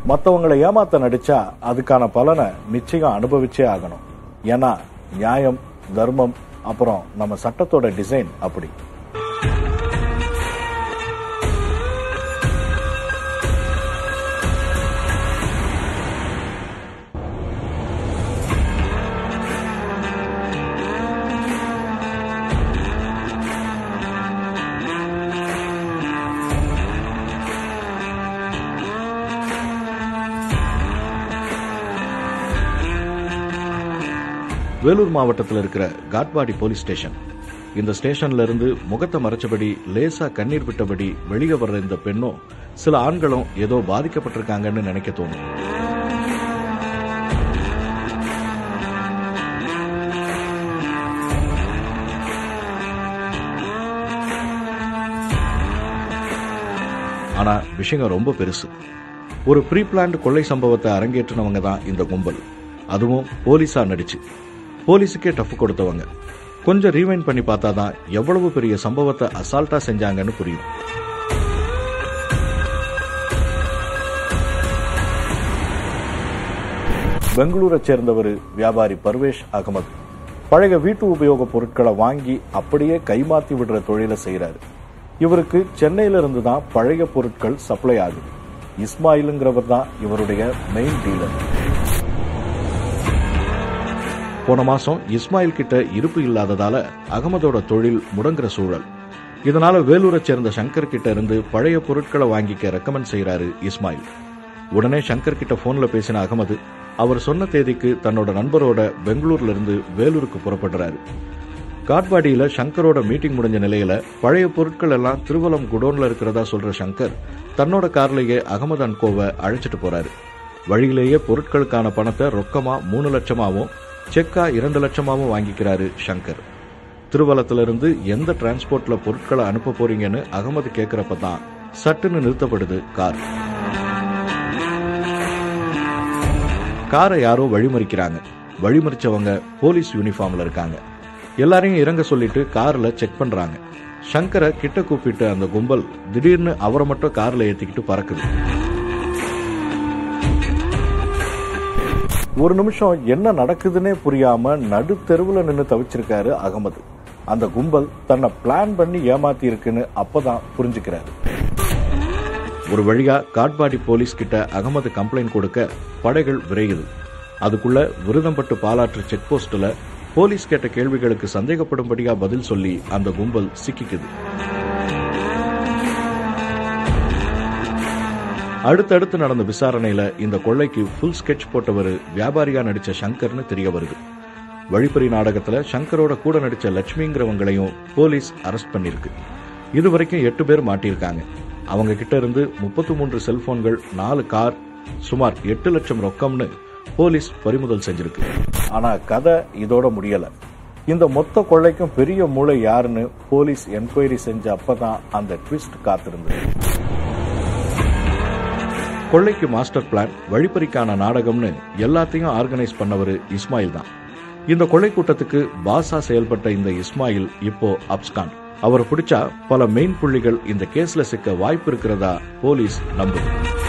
மத்தவங்களை ஏமாத்த நடிச்சா அதுக்கான பலனை நிச்சயம் அனுபவிச்சே ஆகணும் ஏன்னா நியாயம் தர்மம் அப்புறம் நம்ம சட்டத்தோட டிசைன் அப்படி வேலூர் மாவட்டத்தில் இருக்கிற காட்பாடி போலீஸ் ஸ்டேஷன் இந்த ஸ்டேஷன்ல இருந்து முகத்தை மறைச்சபடி லேசா கண்ணீர் விட்டபடி வெளியே வர்ற இந்த பெண்ணும் சில ஆண்களும் ஏதோ பாதிக்கப்பட்டிருக்காங்கன்னு நினைக்க தோணும் ஆனா விஷயம் ரொம்ப பெருசு ஒரு ப்ரீ பிளான்டு கொள்ளை சம்பவத்தை அரங்கேற்றினவங்க தான் இந்த கும்பல் அதுவும் போலீஸா நடிச்சு போலீஸுக்கே டஃப் கொடுத்தவங்க கொஞ்சம் ரீவைண்ட் பண்ணி பார்த்தா தான் எவ்வளவு பெரிய சம்பவத்தை அசால்ட்டா செஞ்சாங்கன்னு புரியும் பெங்களூரை சேர்ந்தவர் வியாபாரி பர்வேஷ் அகமது பழைய வீட்டு உபயோக பொருட்களை வாங்கி அப்படியே கைமாத்தி விடுற தொழிலை செய்யறாரு இவருக்கு சென்னையில இருந்து தான் பழைய பொருட்கள் சப்ளை ஆகுது இஸ்மாயிலுங்கிறவர் தான் இவருடைய மெயின் டீலர் போன மாசம் இஸ்மாயில் கிட்ட இருப்பு இல்லாததால அகமதோட தொழில் முடங்குற சூழல் இதனால வேலூரை சேர்ந்த சங்கர் கிட்ட இருந்து பழைய பொருட்களை வாங்கிக்க ரெக்கமெண்ட் செய்யறாரு இஸ்மாயில் உடனே சங்கர் கிட்ட போன்ல பேசின அகமது அவர் சொன்ன தேதிக்கு தன்னோட நண்பரோட பெங்களூர்ல இருந்து வேலூருக்கு புறப்படுறாரு காட்பாடியில சங்கரோட மீட்டிங் முடிஞ்ச நிலையில பழைய பொருட்கள் எல்லாம் திருவலம் குடோன்ல இருக்கிறதா சொல்ற சங்கர் தன்னோட கார்லயே அகமது அன்கோவை அழைச்சிட்டு போறாரு வழியிலேயே பொருட்களுக்கான பணத்தை ரொக்கமா மூணு லட்சமாவும் செக்கா இரண்டு லட்சமாவும் வாங்கிக்கிறாரு சங்கர் திருவலத்திலிருந்து எந்த டிரான்ஸ்போர்ட்ல பொருட்களை அனுப்ப போறீங்கன்னு அகமது கேக்குறப்ப தான் சட்டுன்னு நிறுத்தப்படுது கார் காரை யாரோ வழிமறிக்கிறாங்க வழிமறிச்சவங்க போலீஸ் யூனிஃபார்ம்ல இருக்காங்க எல்லாரையும் இறங்க சொல்லிட்டு கார்ல செக் பண்றாங்க சங்கரை கிட்ட கூப்பிட்டு அந்த கும்பல் திடீர்னு அவரை மட்டும் கார்ல ஏத்திக்கிட்டு பறக்குது ஒரு நிமிஷம் என்ன நடக்குதுன்னே புரியாம நடு தெருவுல நின்னு தவிச்சிருக்காரு அகமது அந்த கும்பல் தன்னை பிளான் பண்ணி ஏமாத்தி இருக்குன்னு அப்பதான் புரிஞ்சுக்கிறாரு ஒரு வழியா காட்பாடி போலீஸ் கிட்ட அகமது கம்ப்ளைண்ட் கொடுக்க படைகள் விரையுது அதுக்குள்ள விருதம்பட்டு பாலாற்று செக் போஸ்ட்ல போலீஸ் கேட்ட கேள்விகளுக்கு சந்தேகப்படும்படியா பதில் சொல்லி அந்த கும்பல் சிக்கிக்குது அடுத்தடுத்து நடந்த விசாரணையில இந்த கொள்ளைக்கு ஃபுல் ஸ்கெட்ச் போட்டவர் வியாபாரியா நடிச்ச சங்கர்னு தெரிய வருது வழிப்பறி நாடகத்துல சங்கரோட கூட நடிச்ச லட்சுமிங்கிறவங்களையும் போலீஸ் அரெஸ்ட் பண்ணிருக்கு இது வரைக்கும் எட்டு பேர் மாட்டியிருக்காங்க அவங்க கிட்ட இருந்து முப்பத்தி மூன்று செல்போன்கள் நாலு கார் சுமார் எட்டு லட்சம் ரொக்கம்னு போலீஸ் பறிமுதல் செஞ்சிருக்கு ஆனா கதை இதோட முடியல இந்த மொத்த கொள்ளைக்கும் பெரிய மூளை யாருன்னு போலீஸ் என்கொயரி செஞ்ச அப்பதான் அந்த ட்விஸ்ட் காத்திருந்தது கொள்ளைக்கு மாஸ்டர் பிளான் வழிப்பறிக்கான நாடகம்னு எல்லாத்தையும் ஆர்கனைஸ் பண்ணவர் இஸ்மாயில் தான் இந்த கொள்ளை கூட்டத்துக்கு பாஸா செயல்பட்ட இந்த இஸ்மாயில் இப்போ அப்ஸ்கான் அவர் பிடிச்சா பல மெயின் புள்ளிகள் இந்த கேஸ்ல சிக்க வாய்ப்பு இருக்கிறதா போலீஸ் நம்புது